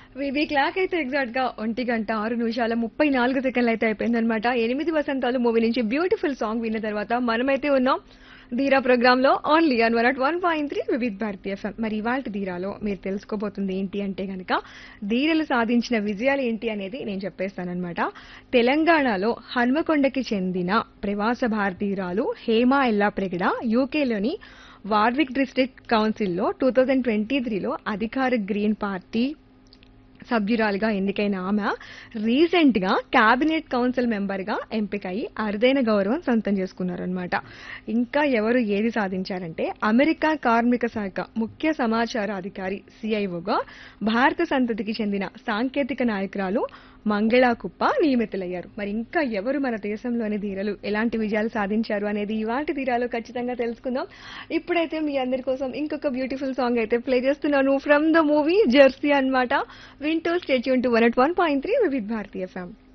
VV clock అయితే exact గా ఒంటి గంట ఆరు నిమిషాల ముప్పై నాలుగు సెకండ్లు అయితే అయిపోయిందనమాట ఎనిమిది వసంతాలు మూవీ నుంచి బ్యూటిఫుల్ సాంగ్ విన్న తర్వాత మనమైతే ఉన్నాం ధీరా ప్రోగ్రామ్ లో only on one at one point three Vividh Bharati FM మరి ఇవాళ ధీరాలో మీరు తెలుసుకోబోతుంది ఏంటి అంటే గనక ధీరలు సాధించిన విజయాలు ఏంటి అనేది నేను చెప్పేస్తానన్నమాట తెలంగాణలో హన్మకొండకి చెందిన ప్రవాస భారతీయురాలు హేమా ఎల్లాప్రెగడ యూకేలోని వార్విక్ డిస్ట్రిక్ట్ కౌన్సిల్లో టూ థౌజండ్ ట్వంటీ త్రీలో అధికార గ్రీన్ పార్టీ సభ్యురాలుగా ఎన్నికైన ఆమె రీసెంట్ గా కేబినెట్ కౌన్సిల్ మెంబర్ గా ఎంపికయి అరుదైన గౌరవం సొంతం చేసుకున్నారనమాట ఇంకా ఎవరు ఏది సాధించారంటే అమెరికా కార్మిక శాఖ ముఖ్య సమాచార అధికారి సిఐఓగా భారత సంతతికి చెందిన సాంకేతిక నాయకురాలు మంగళా కుప్ప నియమితులయ్యారు మరి ఇంకా ఎవరు మన దేశంలోని ధీరలు ఎలాంటి విజయాలు సాధించారు అనేది ఇవాటి ధీరాలో ఖచ్చితంగా తెలుసుకుందాం ఇప్పుడైతే మీ అందరి కోసం ఇంకొక బ్యూటిఫుల్ సాంగ్ అయితే ప్లే చేస్తున్నాను ఫ్రమ్ ద మూవీ జెర్సీ అన్నమాట వింటూ stay tune to one at one point three Vividh Bharati ఫ్యామ్